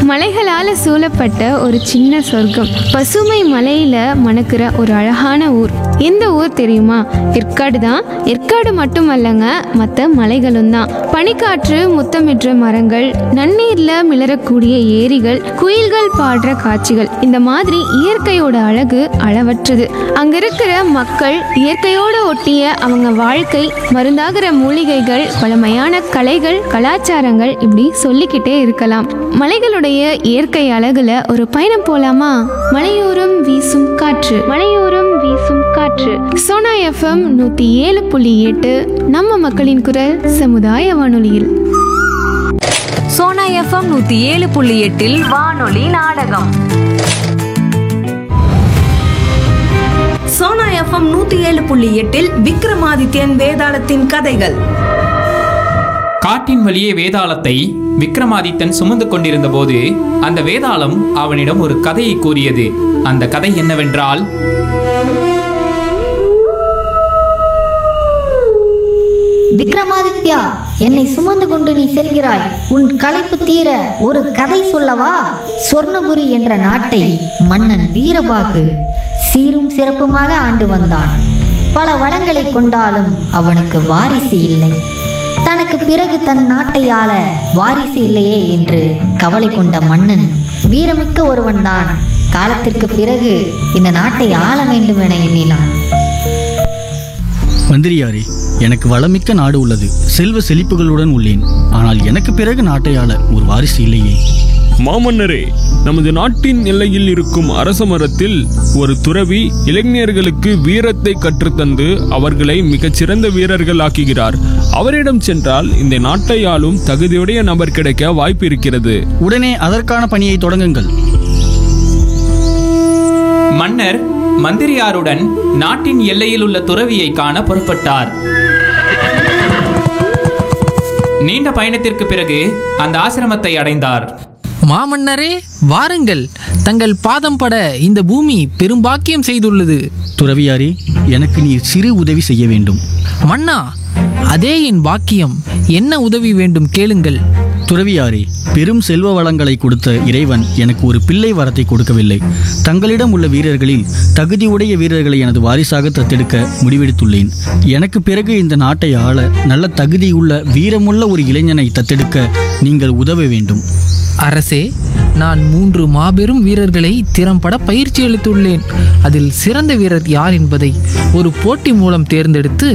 மலைகளால சூழப்பட்ட ஒரு சின்ன சொர்க்கம் பசுமை மலையில மணக்கிற ஒரு அழகான ஊர் எந்த ஊர் தெரியுமா ஏற்காடு தான் ஏற்காடு மட்டுமல்லங்க மற்ற மலைகளும் தான் பனிக்காற்று முத்தமிடுற மரங்கள் நன்னீர்ல மிளறக்கூடிய ஏரிகள் குயில்கள் பாடுற காட்சிகள் இந்த மாதிரி இயற்கையோட அழகு அளவற்றது அங்க இருக்கிற மக்கள் இயற்கையோட ஒட்டிய அவங்க வாழ்க்கை மருந்தாகிற மூலிகைகள் பழமையான கலைகள் கலாச்சாரங்கள் இப்படி சொல்லிக்கிட்டே இருக்கலாம் மலைகளுடைய இயற்கை அழகுல ஒரு பயணம் போலாமா மலையோரம் வீசும் காற்று மலையோரம் வீசும் காற்று சோனா எஃப்எம் நூத்தி ஏழு புள்ளி எட்டு நம்ம மக்களின் குரல் சமுதாய வானொலியில் சோனா எஃப்எம் நூத்தி ஏழு புள்ளி எட்டில் வானொலி நாடகம் சோனா எஃப்எம் நூத்தி ஏழு புள்ளி எட்டில் விக்ரமாதித்யன் வேதாளத்தின் கதைகள் காட்டின் வழியே வேதாளத்தை விக்ரமாதித்தன் சுமந்து கொண்டிருந்த போது அந்த வேதாளம் அவனிடம் ஒரு கதையை கூறியது அந்த கதை என்னவென்றால் விக்ரமாதித்யா என்னை சுமந்து கொண்டு நீ செல்கிறாய் உன் களைப்பு தீர ஒரு கதை சொல்லவா சொர்ணபுரி என்ற நாட்டை மன்னன் வீரபாகு சீரும் சிறப்புமாக ஆண்டு வந்தான் பல வளங்களை கொண்டாலும் அவனுக்கு வாரிசு இல்லை தனக்கு பிறகு தன் நாட்டை ஆள வாரிசு இல்லையே என்று கவலை கொண்ட மன்னன் வீரமிக்க ஒருவன்தான் காலத்திற்கு பிறகு இந்த நாட்டை ஆள வேண்டும் என எண்ணினான் மந்திரியாரே எனக்கு வளமிக்க நாடு உள்ளது செல்வ செழிப்புகளுடன் உள்ளேன் ஆனால் எனக்கு பிறகு நாட்டை ஆள ஒரு வாரிசு இல்லையே மாமன்னரே நமது நாட்டின் எல்லையில் இருக்கும் அரச மரத்தில் ஒரு துறவி இளைஞர்களுக்கு வீரத்தை கற்றுத்தந்து அவர்களை மிகச்சிறந்த வீரர்கள் ஆக்குகிறார் அவரிடம் சென்றால் இந்த நாட்டை ஆளும் தகுதியுடைய நபர் கிடைக்க வாய்ப்பு இருக்கிறது உடனே அதற்கான பணியை தொடங்குங்கள் மன்னர் மந்திரியாருடன் நாட்டின் எல்லையில் உள்ள துறவியை காண புறப்பட்டார் நீண்ட பயணத்திற்கு பிறகு அந்த ஆசிரமத்தை அடைந்தார் மாமன்னரே வாருங்கள் தங்கள் பாதம் பட இந்த பூமி பெரும்பாக்கியம் செய்துள்ளது துறவியாரே எனக்கு நீர் சிறு உதவி செய்ய வேண்டும் மன்னா அதே என் பாக்கியம் என்ன உதவி வேண்டும் கேளுங்கள் துறவியாரே பெரும் செல்வ வளங்களை கொடுத்த இறைவன் எனக்கு ஒரு பிள்ளை வரத்தை கொடுக்கவில்லை தங்களிடம் உள்ள வீரர்களில் தகுதியுடைய வீரர்களை எனது வாரிசாக தத்தெடுக்க முடிவெடுத்துள்ளேன் எனக்கு பிறகு இந்த நாட்டை ஆள நல்ல தகுதியுள்ள வீரமுள்ள ஒரு இளைஞனை தத்தெடுக்க நீங்கள் உதவ வேண்டும் அரசே நான் மூன்று மாபெரும் வீரர்களை திறம்பட பயிற்சி அளித்துள்ளேன் அதில் சிறந்த வீரர் யார் என்பதை ஒரு போட்டி மூலம் தேர்ந்தெடுத்து